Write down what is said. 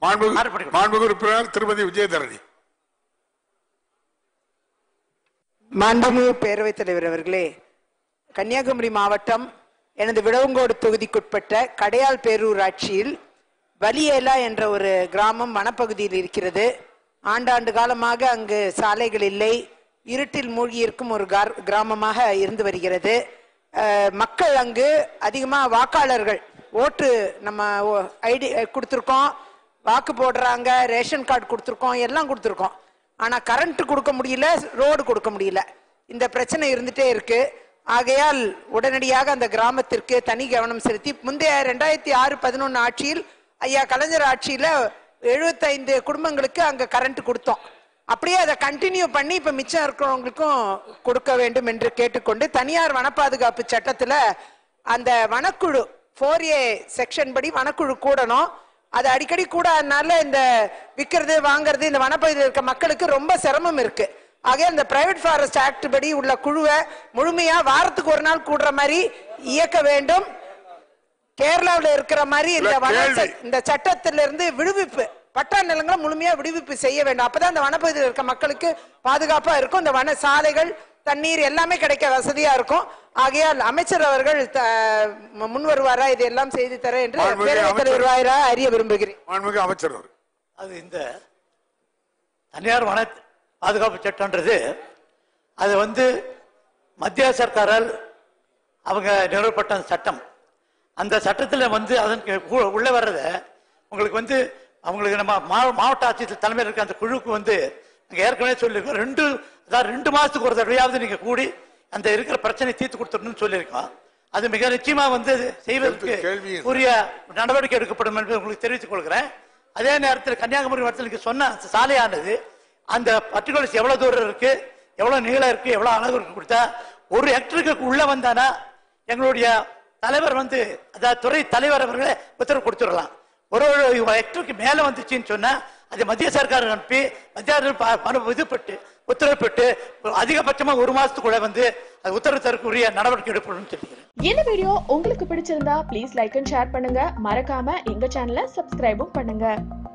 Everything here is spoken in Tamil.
மாண்புமிகு மாறுபடி கொடு. மாண்புமிகு உறுப்பினர் திருமதி விஜயதரணி மாண்புமிகு பேரவைத் தலைவர் அவர்களே கன்னியாகுமரி மாவட்டம் எனது விடவங்கோடு தொகுதிக்குட்பட்ட கடையால் பேரூராட்சியில் வலியேலா என்ற ஒரு கிராமம் வனப்பகுதியில் இருக்கிறது ஆண்டாண்டு காலமாக அங்கு சாலைகள் இல்லை இருட்டில் மூழ்கி இருக்கும் ஒரு கார்- கிராமமாக இருந்து வருகிறது அஹ், மக்கள் அங்கு அதிகமாக வாக்காளர்கள் ஓட்டு நம்ம ஐடி கொடுத்துருக்கோம் வாக்கு போடுறாங்க ரேஷன் கார்டு கொடுத்துருக்கோம் எல்லாம் கொடுத்துருக்கோம் ஆனா கரண்ட் கொடுக்க முடியல ரோடு கொடுக்க முடியல இந்த பிரச்சனை இருந்துட்டே இருக்கு ஆகையால் உடனடியாக அந்த கிராமத்திற்கு தனி கவனம் செலுத்தி முந்தைய ரெண்டாயிரத்தி ஆறு பதினொன்று ஆட்சியில் ஐயா கலைஞர் ஆட்சியில எழுபத்தைந்து குடும்பங்களுக்கு அங்க கரண்ட் கொடுத்தோம் அப்படியே அதை கண்டினியூ பண்ணி இப்ப மிச்சம் இருக்கிறவங்களுக்கும் கொடுக்க வேண்டும் என்று கேட்டுக்கொண்டு தனியார் வன பாதுகாப்பு சட்டத்துல அந்த வனக்குழு ஃபோர் ஏ செக்ஷன் படி வனக்குழு கூடணும் அது அடிக்கடி கூடாதனால இந்த விற்கிறது வாங்குறது இந்த வனப்பகுதியில் இருக்க மக்களுக்கு ரொம்ப சிரமம் இருக்கு ஆக இந்த பிரைவேட் ஃபாரஸ்ட் ஆக்ட் படி உள்ள குழுவை முழுமையா வாரத்துக்கு ஒரு நாள் கூடுற மாதிரி இயக்க வேண்டும் கேரளாவுல இருக்கிற மாதிரி இந்த இல்ல, வன கேள்வி. ச- இந்த சட்டத்திலிருந்து விடுவிப்பு பட்டா நிலங்களை முழுமையா விடுவிப்பு செய்ய வேண்டும் அப்பதான் இந்த வனப்பகுதியில் இருக்க மக்களுக்கு பாதுகாப்பா இருக்கும் இந்த வன சாலைகள் தண்ணீர் எல்லாமே கிடைக்க வசதியா இருக்கும் ஆகையால் அமைச்சர் அவர்கள் த- மு- முன் வருவாரா இதெல்லாம் செய்து தர என்று மாண்புமிகு பேரவைத் தலைவர் அமைச்சர். வாயிலாக அறிய விரும்புகிறேன் மாண்புமிகு அமைச்சர் அவர் அது இந்த தனியார் வன பாதுகாப்பு சட்டம்ன்றது அது வந்து மத்திய சர்க்காரால் அவங்க நிறுவப்பட்ட அந்த சட்டம் அந்த சட்டத்தில் வந்து அதன் கீழ் உ- உள்ள வர்றத உங்களுக்கு வந்து அவங்களுக்கு நம்ம மா- மாவட்ட ஆட்சியர் தலைமையில் இருக்க அந்த குழுவுக்கு வந்து நாங்க ஏற்கனவே சொல்லியிருக்கோம் ரெண்டு அதாவது ரெண்டு மாசத்துக்கு ஒரு தடவையாவது நீங்க கூடி அந்த இருக்கிற பிரச்சனையை தீர்த்து கொடுத்துடணும்னு சொல்லியிருக்கோம் அது மிக நிச்சயமா வந்து செய்வதற்கு கேள்வி என்ன? உரிய நடவடிக்கை எடுக்கப்படும் என்று உங்களுக்கு தெரிவித்துக் கொள்கிறேன் அதே நேரத்தில் கன்னியாகுமரி மாவட்டத்தில் நீங்க சொன்ன அந்த சாலையானது அந்த பர்டிகுலர்ஸ் எவ்வளவு தூரம் இருக்கு எவ்வளவு நீளம் இருக்கு எவ்வளவு அளவு இருக்கு கொடுத்தா ஒரு ஹெக்டருக்கு உள்ள வந்தானா எங்களுடைய தலைவர் வந்து அதாவது துறை தலைவர் அவர்களே உத்தரவு கொடுத்துடலாம் ஒரு ஒரு ஹெக்டருக்கு மேல வந்துச்சுன்னு சொன்னா அது மத்திய சர்க்கார் அனுப்பி மத்திய அரசு ப- மனு இதுப்பட்டு உத்தரவிட்டு அதிகபட்சமா ஒரு மாசத்துக்குள்ள வந்து அது உத்தரவு தரக்கூடிய நடவடிக்கை எடுக்கணும்னு சொல்லிக்கிறேன் இந்த வீடியோ உங்களுக்கு பிடிச்சிருந்தா ப்ளீஸ் லைக் அண்ட் ஷேர் பண்ணுங்க மறக்காம எங்க சேனலை சப்ஸ்கிரைபும் பண்ணுங்க